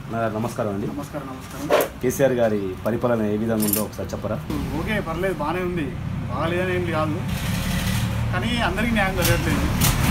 నా నమస్కారం అండి నమస్కారం నమస్కారం కేసీఆర్ గారి పరిపాలన ఏ విధంగా ఉందో ఒకసారి చెప్పరా ఓకే పర్లేదు బాగానే ఉంది బాగాలేదని ఏం కాదు కానీ అందరికీ న్యాయం జరగట్లేదు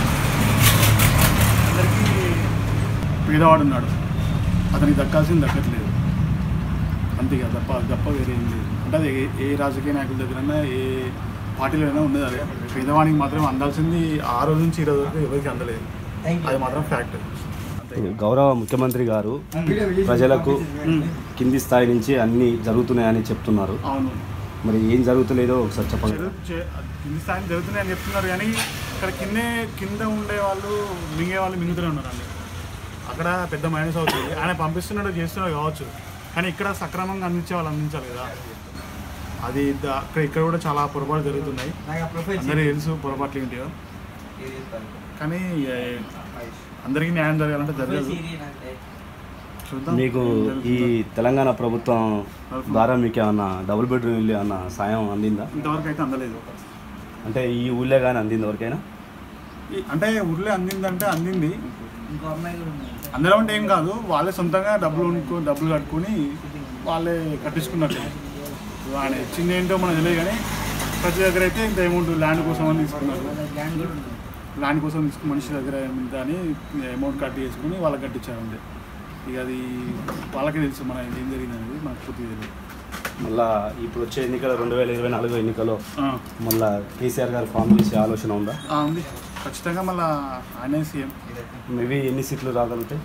అందరికీ పేదవాడు ఉన్నాడు అతనికి దక్కాల్సింది దక్కట్లేదు అంతే కదా తప్ప తప్ప వేరే ఏం లేదు అంటే అది ఏ- ఏ రాజకీయ నాయకుల దగ్గరైనా ఏ పార్టీలో అయినా ఉండదు అదే పేదవానికి మాత్రం అందాల్సింది ఆ రోజు నుంచి ఈ రోజు వరకు ఎవరికి అందలేదు అది మాత్రం ఫ్యాక్ట్ అంతే గౌరవ ముఖ్యమంత్రి గారు ప్రజలకు కింది స్థాయి నుంచి అన్ని జరుగుతున్నాయని చెప్తున్నారు అవును మరి ఏం జరుగుతలేదో ఒకసారి చెప్పండి జరుగు- చే- కింది స్థాయిని జరుగుతున్నాయని చెప్తున్నారు కానీ ఇక్కడ కిందే కింద ఉండే వాళ్ళు మింగే వాళ్ళు మింగుతూనే ఉన్నారండి అక్కడ పెద్ద మైనస్ అవుతుంది ఆయన పంపిస్తున్నాడు చేస్తున్నాడు కావచ్చు కానీ ఇక్కడ సక్రమంగా అందించే వాళ్ళు అందించాలి కదా అది ద- అక్కడ ఇక్కడ కూడా చాలా పొరపాటు జరుగుతున్నాయి అందరికీ తెలుసు పొరపాట్లు ఏంటియో కానీ ఏ, అందరికీ న్యాయం జరగాలంటే జరగదు చూద్దాం మీకు ఈ తెలంగాణ ప్రభుత్వం ద్వారా మీకు ఏమన్నా డబుల్ బెడ్రూమ్ ఇల్లు ఏమన్నా సాయం అందిందా ఇంతవరకు అయితే అందలేదు అంటే ఈ ఊళ్ళో కానీ అందింది ఎవరికైనా ఈ- అంటే ఊర్లే అందిందంటే అందింది అందరం అంటే ఏం కాదు వాళ్ళే సొంతంగా డబ్బులు కొనుక్కో డబ్బులు కట్టుకొని వాళ్ళే కట్టించుకున్నట్టు ఇప్పుడు ఆయన ఇచ్చింది ఏంటో మనకు తెలియదు కానీ ప్రతి దగ్గర అయితే ఇంత అమౌంట్ ల్యాండ్ కోసం అని తీసుకున్నారు ల్యాండ్ కోసం తీసుకుని మనిషి దగ్గర ఇంత అని అమౌంట్ కట్టి చేసుకుని వాళ్ళకి కట్టించారు అంతే ఇక అది వాళ్ళకే తెలుసు మన ఏం జరిగింది అనేది మనకు పూర్తిగా తెలియదు మళ్ళా ఇప్పుడు వచ్చే ఎన్నికలు రెండు వేల ఇరవై నాలుగు ఎన్నికల్లో ఆ, మళ్ళా కేసీఆర్ గారు ఫామ్ చేసే ఆలోచన ఉందా ఆ, ఉంది ఖచ్చితంగా మళ్ళీ ఆయనే సీఎం మేబీ ఎన్ని సీట్లు రాగలుగుతాయి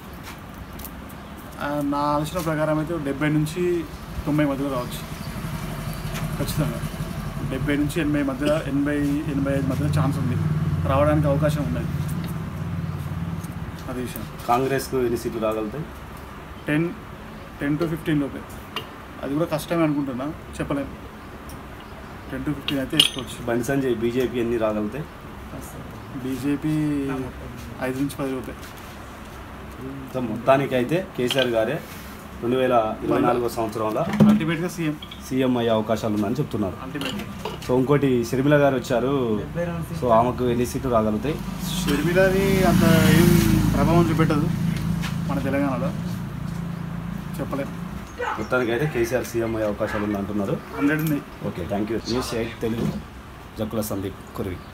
ఆ, నా ఆలోచన ప్రకారం అయితే డెబ్బై నుంచి తొంభై మధ్యలో రావచ్చు ఖచ్చితంగా డెబ్బై నుంచి ఎనభై మధ్యలో ఎనభై ఎనభై ఐదు మధ్యలో ఛాన్స్ ఉంది రావడానికి అవకాశం ఉన్నది అదే విషయం కాంగ్రెస్కు ఎన్ని సీట్లు రాగలుగుతాయి టెన్ టెన్ టు ఫిఫ్టీన్ లోపే అది కూడా కష్టమే అనుకుంటున్నా చెప్పలేము టెన్ టు ఫిఫ్టీన్ అయితే వేసుకోవచ్చు బండి సంజయ్ బీజేపీ ఎన్ని రాగలుగుతాయి బీజేపీ ఐదు నుంచి పది లోపే సో మొత్తానికి అయితే కేసీఆర్ గారే రెండు వేల ఇరవై నాలుగో సంవత్సరంలో అల్టిమేట్గా సీఎం సీఎం అయ్యే అవకాశాలు ఉందని చెప్తున్నారు అల్టిమేట్గా సో ఇంకోటి షర్మిల గారు వచ్చారు సో ఆమెకు ఎన్ని సీట్లు రాగలుగుతాయి షర్మిలది అంత ఏం ప్రభావం చూపెట్టదు మన తెలంగాణలో చెప్పలేం మొత్తానికి అయితే కేసీఆర్ సీఎం అయ్యే అవకాశాలు ఉంది అంటున్నారు హండ్రెడ్ ఉంది okay thank you news eight Telugu Jakkula Sandeep Kuravi